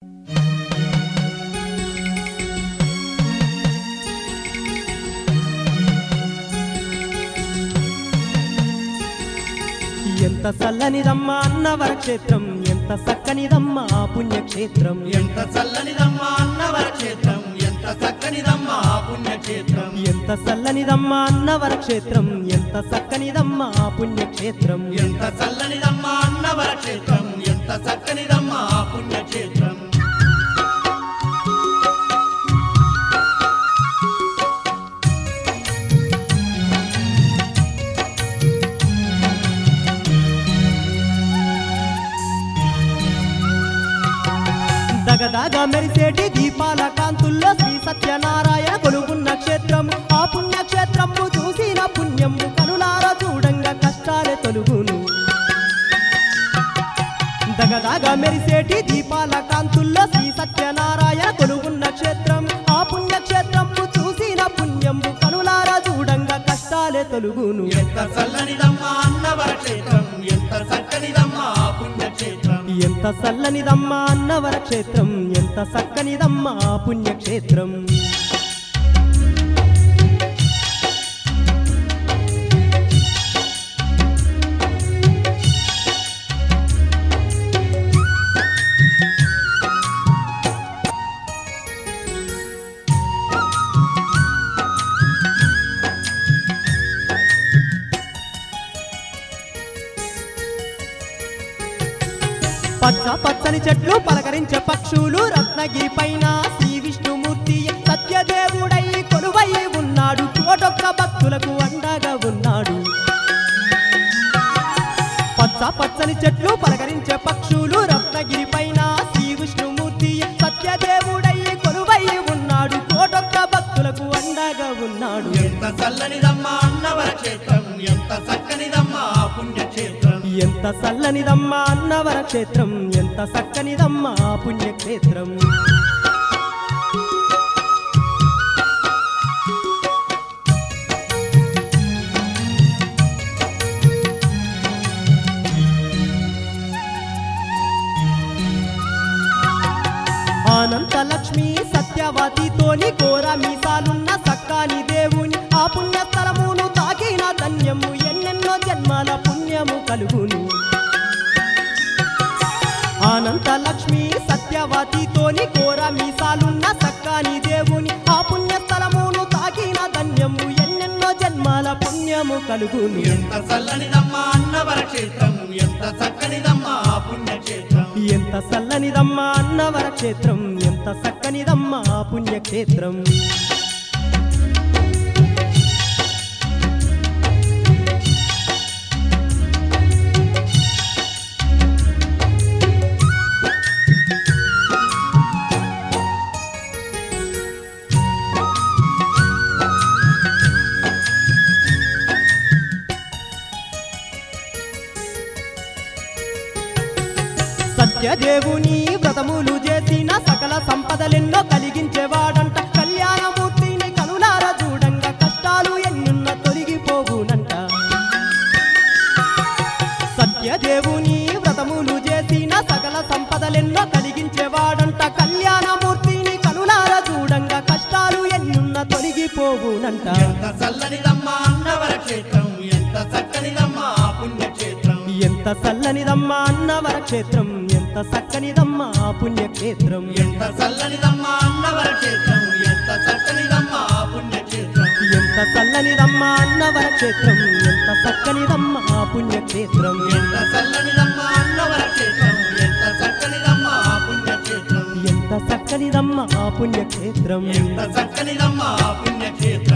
ఎంత చల్లనిదమ్మా అన్నవర క్షేత్రం ఎంత చక్కనిదమ్మా ఆ పుణ్యక్షేత్రం ఎంత చల్లనిదమ్మా అన్నవర క్షేత్రం ఎంత చక్కనిదమ్మా ఆ పుణ్యక్షేత్రం ఎంత చల్లనిదమ్మా అన్నవర క్షేత్రం ఎంత చక్కనిదమ్మా ఆ పుణ్యక్షేత్రం ఎంత చల్లనిదమ్మా అన్నవర క్షేత్రం ఎంత చక్కనిదమ్మా ఆ పుణ్యక్షేత్రం దగదగ మెరిసేటి దీపాల కాంతుల్లో శ్రీ సత్యనారాయణ కొలుగున్న క్షేత్రం ఆ పుణ్యక్షేత్రము చూసిన పుణ్యము కనులార చూడంగా కష్టాలే తొలుగును దగదగ మెరిసేటి దీపాల కాంతుల్లో శ్రీ సత్యనారాయణ కొలుగున్న క్షేత్రం ఆ పుణ్యక్షేత్రము చూసిన పుణ్యము కనులార చూడంగా కష్టాలే తొలుగును ఎంత చల్లనిదమ్మా అన్నవర క్షేత్రం ఎంత చక్కనిదమ్మా ఆ పుణ్యక్షేత్రం ఎంత చల్లనిదమ్మా అన్నవర క్షేత్రం ఎంత చక్కనిదమ్మా ఆ పుణ్యక్షేత్రం పచ్చ పచ్చని చెట్లు పలకరించే పక్షులు రత్నగిరి పైన శ్రీ విష్ణుమూర్తి సత్యదేవుడై కొలువై ఉన్నాడు కోటొక్క భక్తులకు అండగా ఉన్నాడు పచ్చ పచ్చని చెట్లు పలకరించే పక్షులు రత్నగిరి పైన శ్రీ విష్ణుమూర్తి సత్యదేవుడై కొలువై ఉన్నాడు కోటొక్క భక్తులకు అండగా ఉన్నాడు ఎంత చల్లనిదమ్మా అన్నవర క్షేత్రం ఎంత చక్కనిదమ్మా ఆ పుణ్యక్షేత్రం ఎంత చల్లనిదమ్మా అన్నవర క్షేత్రం ఎంత చక్కనిదమ్మా ఆ పుణ్యక్షేత్రం అనంత లక్ష్మి సత్యవతితోని ఘోర మీసాలున్న సక్కాని దేవుని ఆ పుణ్యస్థలమును తాకిన ధన్యము ఎన్నెన్నో జన్మల పుణ్యము కలుగును అనంత లక్ష్మి సత్యవతితోని ఘోర మీసాలున్న సక్కాని దేవుని ఆ పుణ్యస్థలమును తాకిన ధన్యము ఎన్నెన్నో జన్మల పుణ్యము కలుగును ఎంత చల్లనిదమ్మా అన్నవర క్షేత్రం ఎంత చక్కనిదమ్మా ఆ పుణ్యక్షేత్రం ఎంత చల్లనిదమ్మా అన్నవర క్షేత్రం ఎంత చక్కనిదమ్మా ఆ పుణ్యక్షేత్రం సత్యదేవుని వ్రతములు చేసిన సకల సంపదలెన్నో కలిగించేవాడంట కళ్యాణమూర్తిని కనులార చూడంగా కష్టాలు ఎన్నున్న తొలగిపోవునంట సత్యదేవుని వ్రతములు చేసిన సకల సంపదలెన్నో కలిగించేవాడంట కళ్యాణమూర్తిని కనులార చూడంగా కష్టాలు ఎన్నున్న తొలగిపోవునంట ఎంత చల్లనిదమ్మా అన్నవర క్షేత్రం ఎంత చక్కనిదమ్మా ఆ పుణ్యక్షేత్రం ఎంత చల్లనిదమ్మా అన్నవర క్షేత్రం ఎంత చక్కనిదమ్మా ఆ పుణ్యక్షేత్రం ఎంత చల్లనిదమ్మా అన్నవర క్షేత్రం ఎంత చక్కనిదమ్మా ఆ పుణ్యక్షేత్రం ఎంత చల్లనిదమ్మా అన్నవర క్షేత్రం ఎంత చక్కనిదమ్మా ఆ పుణ్యక్షేత్రం ఎంత చల్లనిదమ్మా అన్నవర క్షేత్రం ఎంత చక్కనిదమ్మా ఆ పుణ్యక్షేత్రం ఎంత చక్కనిదమ్మా ఆ పుణ్యక్షేత్రం ఎంత చక్కనిదమ్మా ఆ పుణ్యక్షేత్రం